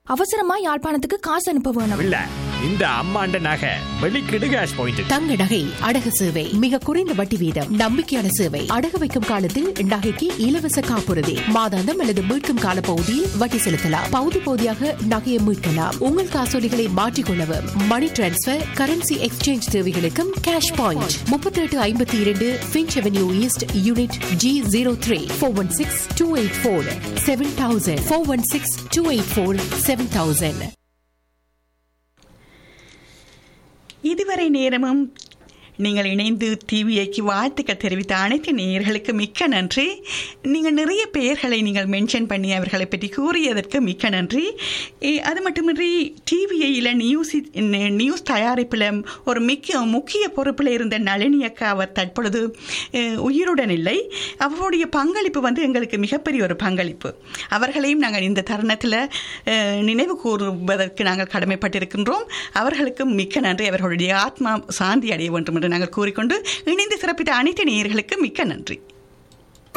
அவசரமா யாழ்ப்பாணத்துக்கு காசு அனுப்ப வேணும் இல்ல இந்த அம்மாண்ட நகை வெளிக்கிடு கேஷ் பாயிண்ட் தங்க நகை அடகு சேவை மிக குறைந்த வட்டி வீதம் நம்பிக்கையான சேவை அடகு வைக்கும் காலத்தில் நகைக்கு இலவச காப்புறுதி மாதாந்தம் அல்லது மீட்கும் கால பகுதியில் வட்டி செலுத்தலாம் பகுதி பகுதியாக நகையை மீட்கலாம் உங்கள் காசோலிகளை மாற்றிக்கொள்ளவும் மணி டிரான்ஸ்பர் கரன்சி எக்ஸ்சேஞ்ச் தேவைகளுக்கும் கேஷ் பாயிண்ட் முப்பத்தி எட்டு ஐம்பத்தி இரண்டு Finch avenue east unit G zero three four one six two eight four seven thousand four one six two eight four seven thousand இதுவரை நேரமும் நீங்கள் இணைந்து டிவிஐக்கு வாழ்த்துக்கள் தெரிவித்த அனைத்து நேயர்களுக்கு மிக்க நன்றி நீங்கள் நிறைய பெயர்களை நீங்கள் மென்ஷன் பண்ணி அவர்களை பற்றி கூறியதற்கு மிக்க நன்றி ஏ, அது மட்டுமின்றி டிவிஐயில் நியூஸ் நியூஸ் தயாரிப்பில் ஒரு மிக்க முக்கிய பொறுப்பில் இருந்த நளினி அக்கா அவர் தற்பொழுது அஹ், உயிருடன் இல்லை அவருடைய பங்களிப்பு வந்து எங்களுக்கு மிகப்பெரிய ஒரு பங்களிப்பு அவர்களையும் நாங்கள் இந்த தருணத்தில் அஹ், நினைவு கூறுவதற்கு நாங்கள் கடமைப்பட்டிருக்கின்றோம் அவர்களுக்கும் மிக்க நன்றி அவர்களுடைய ஆத்மா சாந்தி அடைய வேண்டும் என்று நாங்கள் கூறிக்கொண்டு இணைந்து சிறப்பித்த அனைத்து நேயர்களுக்கு மிக்க நன்றி